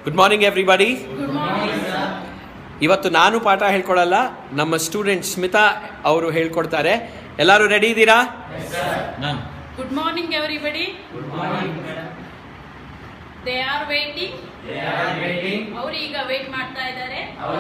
Good morning everybody ಇವತ್ತು ನಾನು ಪಾಠ ಹೇಳ್ಕೊಡಲ್ಲ ನಮ್ಮ ಸ್ಟೂಡೆಂಟ್ ಸ್ಮಿತಾ ಅವರು ಹೇಳ್ಕೊಡ್ತಾರೆ ಎಲ್ಲರೂ ರೆಡಿ ಇದ್ದೀರಾ Good morning, everybody. They are waiting. ಅವ್ರು ಈಗ ವೇಟ್ ಮಾಡ್ತಾ ಇದ್ದಾರೆ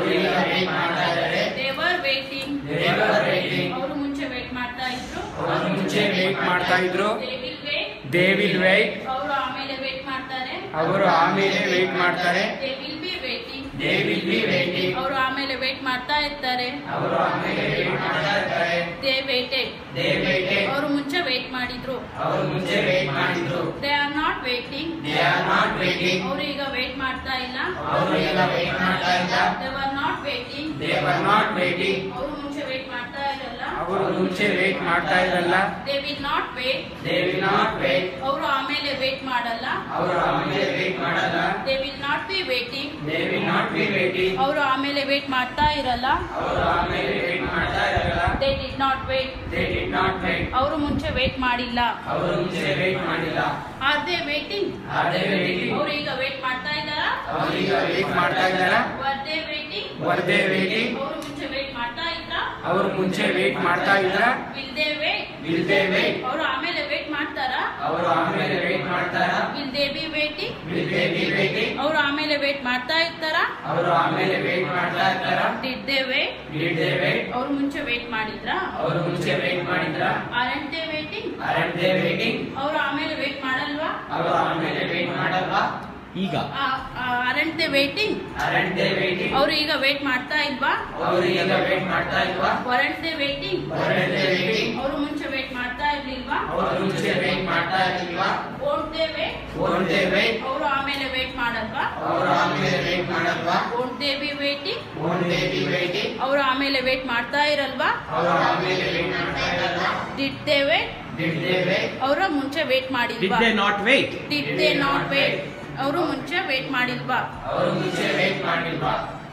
They were waiting. ಅವರು ಮುಂಚೆ ವೇಟ್ ಮಾಡ್ತಾ ಇದ್ರು ಮುಂಚೆ ವೇಟ್ ಮಾಡ್ತಾ ಇದ್ರು They will wait. They will wait ಅವರು ಆಮೇಲೆ ವೇಟ್ ಮಾಡ್ತಾರೆ ಅವರು ಆಮೇಲೆ ವೇಟ್ ಮಾಡ್ತಾರೆ They will be waiting. They will be waiting ಅವರು ಆಮೇಲೆ ವೇಟ್ ಮಾಡ್ತಾ ಇರ್ತಾರೆ ಅವರು ಆಮೇಲೆ ವೇಟ್ ಮಾಡ್ತಾ ಇರ್ತಾರೆ They waited. ದೇ ವೇಟೆಡ್ ಅವರು ಮುಂಚೆ ವೇಟ್ ಮಾಡಿದ್ರು ಅವರು ಮುಂಚೆ ವೇಟ್ ಮಾಡಿದ್ರು They are not waiting. They are not waiting ಅವರು ಈಗ ವೇಟ್ ಮಾಡ್ತಾ ಇಲ್ಲ ಅವರು ಈಗ ವೇಟ್ ಮಾಡ್ತಾ ಇಲ್ಲ They were not waiting. They were not waiting ಅವರು ಮುಂಚೆ ವೇಟ್ ಮಾಡ್ತಾ ಇರಲ್ಲ ಅವರು ಮುಂಚೆ ವೇಟ್ ಮಾಡ್ತಾ ಇರಲ್ಲ they will not wait they will not wait ಅವರು ಆಮೇಲೆ ವೇಟ್ ಮಾಡಲ್ಲ ಅವರು ಆಮೇಲೆ ವೇಟ್ ಮಾಡಲ್ಲ they will not be waiting they will not be waiting ಅವರು ಆಮೇಲೆ ವೇಟ್ ಮಾಡ್ತಾ ಇರಲ್ಲ ಅವರು ಆಮೇಲೆ ವೇಟ್ ಮಾಡ್ತಾ ಇರಲ್ಲ they did not wait they did not wait ಅವರು ಮುಂಚೆ ವೇಟ್ ಮಾಡಿಲ್ಲ ಅವರು ಮುಂಚೆ ವೇಟ್ ಮಾಡಿಲ್ಲ are they waiting are they waiting ಅವರು ಈಗ ವೇಟ್ ಮಾಡ್ತಾ ಇದ್ದಾರಾ ಅವರು ಈಗ ವೇಟ್ ಮಾಡ್ತಾ ಇದ್ದಾರಾ were they waiting were they waiting ಅವರು ಮುಂಚೆ ವೇಟ್ ಮಾಡ್ತಾ ಇದ್ರಾ ಅವರು ಮುಂಚೆ ವೇಟ್ ಮಾಡ್ತಾ ಇದ್ರ will they wait will they wait ಅವರು ಆಮೇಲೆ ವೇಟ್ ಮಾಡ್ತಾರಾ ಅವರು ಆಮೇಲೆ ವೇಟ್ ಮಾಡ್ತಾರ will they be waiting will they be waiting ಅವರು ಆಮೇಲೆ ವೇಟ್ ಮಾಡ್ತಾ ಇರ್ತಾರಾ ಅವರು ಆಮೇಲೆ ವೇಟ್ ಮಾಡ್ತಾ ಇರ್ತಾರ did they wait will they wait ಅವರು ಮುಂಚೆ ವೇಟ್ ಮಾಡಿದ್ರಾ ಅವರು ಮುಂಚೆ ವೇಟ್ ಮಾಡಿದ್ರ aren't they waiting aren't they waiting ಅವರು ಆಮೇಲೆ ವೇಟ್ ಮಾಡಲ್ವಾ ಅವರು ಆಮೇಲೆ ವೇಟ್ ಮಾಡಲ್ವಾ ಈಗ aren't they waiting aren't they waiting ಅವರು ಈಗ ವೇಟ್ ಮಾಡ್ತಾ ಇಲ್ವಾ ಅವರು ಈಗ ವೇಟ್ ಮಾಡ್ತಾ ಇಲ್ವಾ weren't they waiting aren't they waiting ಅವರು ಮುಂಚೆ ವೇಟ್ ಮಾಡ್ತಾ ಇರ್ಲಿಲ್ವಾ ಅವರು ಮುಂಚೆ ವೇಟ್ ಮಾಡ್ತಾ ಇರ್ಲಿಲ್ವಾ won't they wait won't they wait ಅವರು ಆಮೇಲೆ ವೇಟ್ ಮಾಡಲ್ವಾ ಅವರು ಆಮೇಲೆ ವೇಟ್ ಮಾಡಲ್ವಾ won't they be waiting won't they be waiting ಅವರು ಆಮೇಲೆ ವೇಟ್ ಮಾಡ್ತಾ ಇರಲ್ವಾ ಅವರು ಆಮೇಲೆ ವೇಟ್ ಮಾಡ್ತಾ ಇರಲ್ವಾ did they wait did they wait ಅವರ ಮುಂಚೆ ವೇಟ್ ಡಿಡ್ ಮಾಡಿಲ್ವಾ they not wait did they not wait ಅವರು ಮುಂಚೆ ವೇಟ್ ಮಾಡಿಲ್ವಾ ಅವರು ಮುಂಚೆ ವೇಟ್ ಮಾಡಿಲ್ವಾ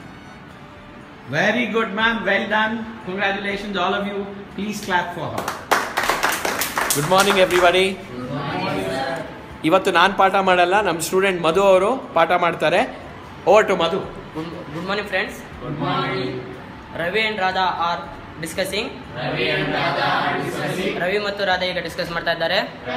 very good ma'am well done congratulations all of you please clap for her good morning everybody ಇವತ್ತು ನಾನು ಪಾಠ ಮಾಡಲ್ಲ ನಮ್ಮ ಸ್ಟೂಡೆಂಟ್ ಮಧು ಅವರು ಪಾಠ ಮಾಡ್ತಾರೆ over to Madhu Good, good morning, friends. Good morning. Ravi and Radha are discussing. Ravi and Radha are discussing. Ravi ಮತ್ತು ರಾಧಾ ಈಗ ಡಿಸ್ಕಸ್ ಮಾಡ್ತಾ ಇದ್ದಾರೆ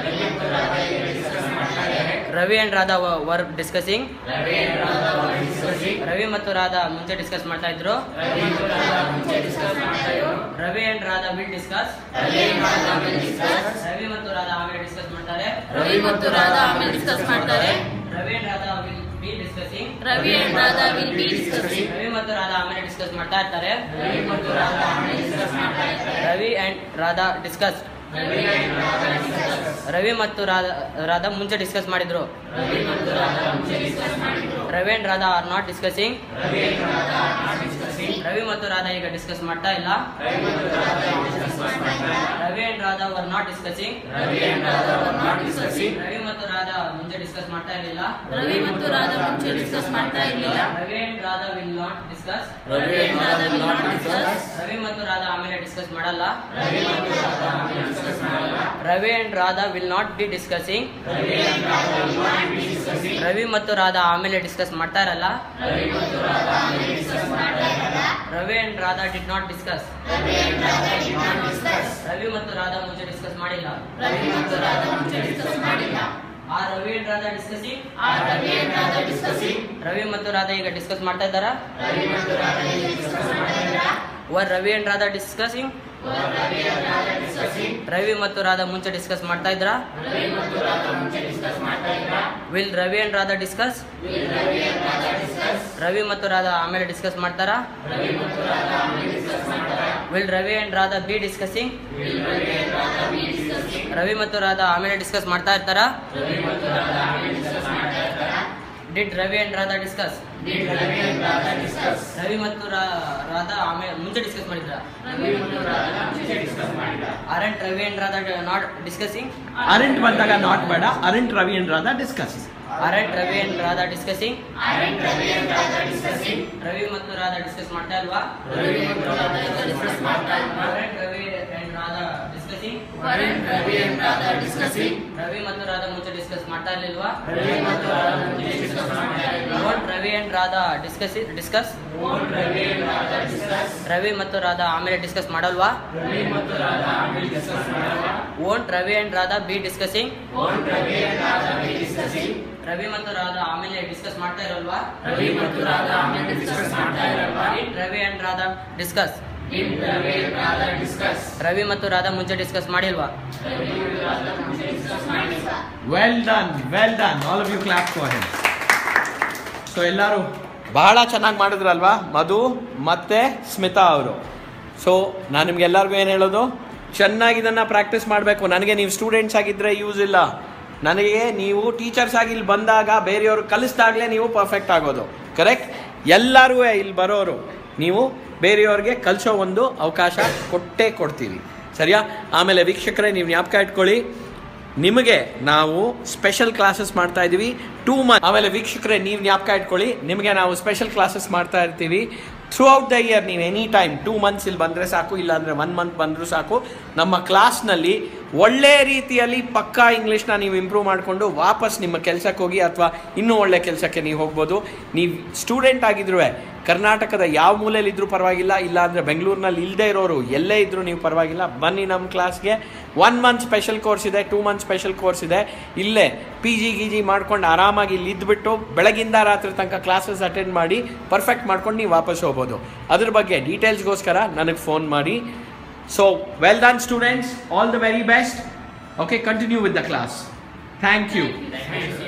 Ravi and Radha were discussing Ravi and Radha were discussing. Ravi ಮತ್ತು ರಾಧಾ ಮುಂಚೆ ಡಿಸ್ಕಸ್ ಮಾಡ್ತಾ ಇದ್ರು ರವಿ ಮತ್ತು ರಾಧಾ ಮುಂಚೆ discuss ಮಾಡ್ತಾ ಇದ್ರು. Ravi and Radha will discuss Ravi and Radha will discuss. Ravi ಮತ್ತು ರಾಧಾ ಆಮೇಲೆ ಡಿಸ್ಕಸ್ ಮಾಡ್ತಾರೆ ರವಿ ಮತ್ತು ರಾಧಾ ಆಮೇಲೆ ಡಿಸ್ಕಸ್ ಮಾಡ್ತಾರೆ Ravi and Radha will be discussing Ravi and Radha will be discussing Ravi ಮತ್ತು ರಾಧಾ ಆಮೇಲೆ ಡಿಸ್ಕಸ್ ಮಾಡ್ತಾ ಇರ್ತಾರೆ ರವಿ ಮತ್ತು ರಾಧಾ ಆಮೇಲೆ discuss ಮಾಡ್ತಾ ಇರ್ತಾರೆ. Ravi and Radha discuss Ravi and Radha discuss. Ravi ಮತ್ತು ರಾಧಾ ರಾಧಾ ಮುಂಚೆ ಡಿಸ್ಕಸ್ ಮಾಡಿದ್ರು ರವಿ ಮತ್ತು ರಾಧಾ ಮುಂಚೆ discuss ಮಾಡಿದ್ರು. Ravi and Radha are not discussing Ravi and Radha are not discussing. Ravi ಮತ್ತು ರಾಧಾ ಈಗ ಡಿಸ್ಕಸ್ ಮಾಡ್ತಾ ಇಲ್ಲ ರವಿ ಮತ್ತು ರಾಧಾ discuss ಮಾಡ್ತಾ ಇಲ್ಲ. Ravi and Radha were not discussing Ravi and Radha were not discussing. Ravi ಮತ್ತು ರಾಧಾ ಮುಂಚೆ ಡಿಸ್ಕಸ್ ಮಾಡ್ತಾ ಇರಲಿಲ್ಲ ರವಿ ಮತ್ತು ರಾಧಾ ಮುಂಚೆ ಡಿಸ್ಕಸ್ ಮಾಡ್ತಾ ಇರ್ಲಿಲ್ಲ Ravi and Radha will not discuss Ravi and Radha will not discuss Ravi ಮತ್ತು ರಾಧಾ ಆಮೇಲೆ ಡಿಸ್ಕಸ್ ಮಾಡಲ್ಲ ರವಿ ಮತ್ತು ರಾಧಾ ಆಮೇಲೆ discuss ಮಾಡಲ್ಲ. Ravi and Radha will not be discussing Ravi and Radha will not be discussing. Ravi ಮತ್ತು ರಾಧಾ ಆಮೇಲೆ ಡಿಸ್ಕಸ್ ಮಾಡ್ತಾ ಇರಲ್ಲ ರವಿ ಮತ್ತು ರಾಧಾ ಆಮೇಲೆ discuss ಮಾಡ್ತಾ ಇರಲ್ಲ. Ravi and Radha did not discuss Ravi and Radha did not discuss. Ravi ಮತ್ತು ರಾಧಾ ಮುಂಚೆ ಡಿಸ್ಕಸ್ ಮಾಡಿಲ್ಲ ರವಿ ಮತ್ತು ರಾಧಾ ಮುಂಚೆ ಡಿಸ್ಕಸ್ ಮಾಡಿಲ್ಲ ಆ ರವಿ ಅಂಡ್ ರಾಧಾ ಡಿಸ್ಕಸಿಂಗ್ ಆ ರವಿ ಅಂಡ್ ರಾಧಾ ಡಿಸ್ಕಸಿಂಗ್ ರವಿ ಮತ್ತು ರಾಧಾ ಈಗ ಡಿಸ್ಕಸ್ ಮಾಡ್ತಾ ಇದ್ದಾರಾ ರವಿ ಮತ್ತು ರಾಧಾ ಈಗ discuss ಮಾಡ್ತಾ ಇದ್ದಾರಾ? Were Ravi and Radha discussing Ravi and Radha discussing. Ravi ಮತ್ತು ರಾಧಾ ಮುಂಚೆ ಡಿಸ್ಕಸ್ ಮಾಡ್ತಾ ಇದ್ರಾ ರವಿ ಮತ್ತು ರಾಧಾ ಮುಂಚೆ discuss ಮಾಡ್ತಾ ಇದ್ರಾ? Will Ravi and Radha discuss Will Ravi and Radha discuss? Ravi ಮತ್ತು ರಾಧಾ ಆಮೇಲೆ ಡಿಸ್ಕಸ್ ಮಾಡ್ತಾರಾ ರವಿ ಮತ್ತು ರಾಧಾ ಆಮೇಲೆ discuss ಮಾಡ್ತಾರಾ? Will Ravi and Radha be discussing Will Ravi and Radha be discussing? Ravi ಮತ್ತು ರಾಧಾ ಆಮೇಲೆ ಡಿಸ್ಕಸ್ ಮಾಡ್ತಾ ಇರ್ತಾರಾ ರವಿ ಮತ್ತು ರಾಧಾ ಆಮೇಲೆ discuss ಮಾಡ್ತಾ ಇರ್ತಾರಾ? Did Ravi and Radha discuss Did Ravi and Radha discuss? Ravi ಮತ್ತು ರಾ- ರಾಧಾ ಆಮೇಲೆ ಮುಂಚೆ ಡಿಸ್ಕಸ್ ಮಾಡಿದ್ರ ರವಿ ಮತ್ತು ರಾಧಾ ಮುಂಚೆ discuss ಮಾಡಿದ್ರಾ? Aren't Ravi and Radha not discussing aren't ಬಂದಾಗ ನಾಟ್ ಬೇಡ aren't Ravi and Radha discuss aren't Ravi and Radha discussing Aren't Ravi and Radha discussing? Ravi ಮತ್ತು ರಾಧಾ ಡಿಸ್ಕಸ್ ಮಾಡ್ತಾ ಇಲ್ವಾ ರವಿ ಮತ್ತು ರಾಧಾ discuss ಮಾಡ್ತಾ ಇಲ್ವಾ? Aren't Ravi and Radha discussing discussing weren't Ravi and Radha discussing. Ravi ಮತ್ತು ರಾಧಾ ಮುಂಚೆ ಡಿಸ್ಕಸ್ ಮಾಡ್ತಾ ಇರ್ಲಿಲ್ವಾ ರವಿ ಮತ್ತು ರಾಧಾ ಮುಂಚೆ discuss ಮಾಡ್ತಾ ಇಲ್ವಾ? Won't Ravi and Radha discuss discuss Won't Ravi and Radha discuss? Ravi ಮತ್ತು ರಾಧಾ ಆಮೇಲೆ ಡಿಸ್ಕಸ್ ಮಾಡಲ್ವಾ ರವಿ ಮತ್ತು ರಾಧಾ ಆಮೇಲೆ discuss ಮಾಡಲ್ವಾ? Won't Ravi and Radha be discussing Won't Ravi and Radha be discussing? Ravi ಮತ್ತು ರಾಧಾ ಆಮೇಲೆ ಡಿಸ್ಕಸ್ ಮಾಡ್ತಾ ಇರಲ್ವಾ ರವಿ ಮತ್ತು ರಾಧಾ ಆಮೇಲೆ discuss ಮಾಡ್ತಾ ಇರಲ್ವಾ? Did Ravi and Radha discuss Did Ravi and Radha discuss? Ravi ಮತ್ತು ರಾಧಾ ಮುಂಚೆ ಡಿಸ್ಕಸ್ ಮಾಡಿಲ್ವಾ ರವಿ ಮತ್ತು ರಾಧಾ ಮುಂಚೆ discuss ಮಾಡಿಲ್ವಾ? Well done well done all of you clap for him so ಎಲ್ಲರೂ ಬಹಳ ಚೆನ್ನಾಗಿ ಮಾಡಿದ್ರಲ್ವಾ ಮಧು ಮತ್ತೆ ಸ್ಮಿತಾ ಅವರು ಸೊ ನಾನು ನಿಮ್ಗೆ ಎಲ್ಲರಿಗೂ ಏನು ಹೇಳೋದು ಚೆನ್ನಾಗಿ ಇದನ್ನು ಪ್ರಾಕ್ಟೀಸ್ ಮಾಡಬೇಕು ನನಗೆ ನೀವು ಸ್ಟೂಡೆಂಟ್ಸ್ ಆಗಿದ್ದರೆ ಯೂಸ್ ಇಲ್ಲ ನನಗೆ ನೀವು ಟೀಚರ್ಸ್ ಆಗಿ ಇಲ್ಲಿ ಬಂದಾಗ ಬೇರೆಯವರು ಕಲಿಸ್ದಾಗಲೇ ನೀವು ಪರ್ಫೆಕ್ಟ್ ಆಗೋದು ಕರೆಕ್ಟ್ ಎಲ್ಲರೂ ಇಲ್ಲಿ ಬರೋರು ನೀವು ಬೇರೆಯವ್ರಿಗೆ ಕಲಿಸೋ ಒಂದು ಅವಕಾಶ ಕೊಟ್ಟೇ ಕೊಡ್ತೀವಿ ಸರಿಯಾ ಆಮೇಲೆ ವೀಕ್ಷಕರೇ ನೀವು ಜ್ಞಾಪಕ ಇಟ್ಕೊಳ್ಳಿ ನಿಮಗೆ ನಾವು ಸ್ಪೆಷಲ್ ಕ್ಲಾಸಸ್ ಮಾಡ್ತಾ ಇದ್ದೀವಿ ಟೂ ಮಂತ್ ಆಮೇಲೆ ವೀಕ್ಷಕರೇ ನೀವು ಜ್ಞಾಪಕ ಇಟ್ಕೊಳ್ಳಿ ನಿಮಗೆ ನಾವು ಸ್ಪೆಷಲ್ ಕ್ಲಾಸಸ್ ಮಾಡ್ತಾ ಇರ್ತೀವಿ ಥ್ರೂ ಔಟ್ ದ ಇಯರ್ ನೀವು ಎನಿ ಟೈಮ್ ಟೂ ಮಂತ್ಸ್ ಇಲ್ಲಿ ಬಂದರೆ ಸಾಕು ಇಲ್ಲಾಂದರೆ ಒನ್ ಮಂತ್ ಬಂದರೂ ಸಾಕು ನಮ್ಮ ಕ್ಲಾಸ್ನಲ್ಲಿ ಒಳ್ಳೆ ರೀತಿಯಲ್ಲಿ ಪಕ್ಕಾ ಇಂಗ್ಲೀಷ್ನ ನೀವು ಇಂಪ್ರೂವ್ ಮಾಡಿಕೊಂಡು ವಾಪಸ್ ನಿಮ್ಮ ಕೆಲಸಕ್ಕೆ ಹೋಗಿ ಅಥವಾ ಇನ್ನೂ ಒಳ್ಳೆ ಕೆಲಸಕ್ಕೆ ನೀವು ಹೋಗ್ಬೋದು ನೀವು ಸ್ಟೂಡೆಂಟ್ ಆಗಿದ್ರೂ ಕರ್ನಾಟಕದ ಯಾವ ಮೂಲೆಯಲ್ಲಿದ್ದರೂ ಪರವಾಗಿಲ್ಲ ಇಲ್ಲಾಂದರೆ ಬೆಂಗಳೂರಿನಲ್ಲಿ ಇಲ್ಲದೆ ಇರೋರು ಎಲ್ಲೇ ಇದ್ದರೂ ನೀವು ಪರವಾಗಿಲ್ಲ ಬನ್ನಿ ನಮ್ಮ ಕ್ಲಾಸ್ಗೆ ಒನ್ ಮಂತ್ ಸ್ಪೆಷಲ್ ಕೋರ್ಸ್ ಇದೆ ಟೂ ಮಂತ್ ಸ್ಪೆಷಲ್ ಕೋರ್ಸ್ ಇದೆ ಇಲ್ಲೇ ಪಿ ಜಿ ಗಿ ಜಿ ಮಾಡ್ಕೊಂಡು ಆರಾಮಾಗಿ ಇಲ್ಲಿ ಇದ್ಬಿಟ್ಟು ಬೆಳಗಿಂದ ರಾತ್ರಿ ತನಕ ಕ್ಲಾಸಸ್ ಅಟೆಂಡ್ ಮಾಡಿ ಪರ್ಫೆಕ್ಟ್ ಮಾಡ್ಕೊಂಡು ನೀವು ವಾಪಸ್ ಹೋಗ್ಬೋದು ಅದ್ರ ಬಗ್ಗೆ ಡೀಟೇಲ್ಸ್ಗೋಸ್ಕರ ನನಗೆ ಫೋನ್ ಮಾಡಿ so well done students all the very best okay continue with the class thank you Thank you.